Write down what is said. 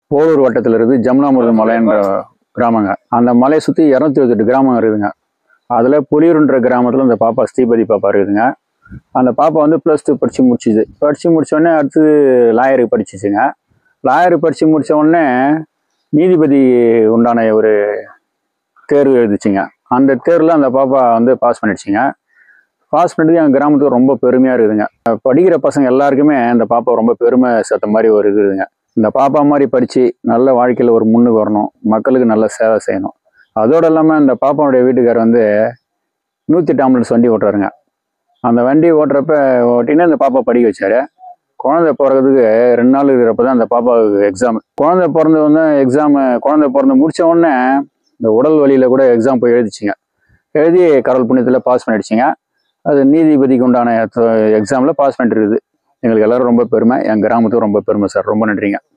போலூர் வட்டத்தில் இருக்குது ஜமுனாமுருது மலைன்ற கிராமங்க அந்த மலையை சுற்றி இரநூத்தி இருபத்தெட்டு கிராமம் இருக்குதுங்க அதில் புலியூருன்ற கிராமத்தில் இந்த பாப்பா ஸ்ரீபதி பாப்பா இருக்குதுங்க அந்த பாப்பா வந்து ப்ளஸ் டூ படித்து முடிச்சுது படித்து முடிச்சோடனே அடுத்து லாயருக்கு படிச்சிச்சுங்க லாயருக்கு படித்து முடிச்ச உடனே நீதிபதி உண்டான ஒரு தேர்வு எழுதிச்சுங்க அந்த தேர்வில் அந்த பாப்பா வந்து பாஸ் பண்ணிடுச்சுங்க பாஸ் பண்ணிட்டு எங்கள் கிராமத்துக்கு ரொம்ப பெருமையாக இருக்குதுங்க படிக்கிற பசங்க எல்லாருக்குமே அந்த பாப்பா ரொம்ப பெருமை சேர்த்த மாதிரி ஒரு இது இருக்குதுங்க இந்த பாப்பா மாதிரி படித்து நல்ல வாழ்க்கையில் ஒரு முன்னுக்கு வரணும் மக்களுக்கு நல்ல சேவை செய்யணும் அதோடு இல்லாமல் இந்த பாப்பாவுடைய வீட்டுக்கார் வந்து நூற்றி எட்டு ஆம்புலன்ஸ் வண்டி ஓட்டுறாருங்க அந்த வண்டி ஓட்டுறப்ப ஓட்டினா இந்த பாப்பா படிக்க வச்சாரு குழந்தை பிறகுறதுக்கு ரெண்டு நாள் இருக்கிறப்ப தான் அந்த பாப்பாவுக்கு எக்ஸாம் குழந்தை பிறந்து வந்து எக்ஸாமு குழந்தை பிறந்து முடிச்ச உடனே இந்த உடல் வலியில் கூட எக்ஸாம் போய் எழுதிச்சிங்க எழுதி கடவுள் புண்ணியத்தில் பாஸ் பண்ணிடுச்சிங்க அது நீதிபதிக்கு உண்டான எக்ஸாமில் பாஸ் பண்ணிட்டு இருக்குது எங்களுக்கு எல்லாரும் ரொம்ப பெருமை என் கிராமத்துக்கு ரொம்ப பெருமை சார் ரொம்ப நன்றிங்க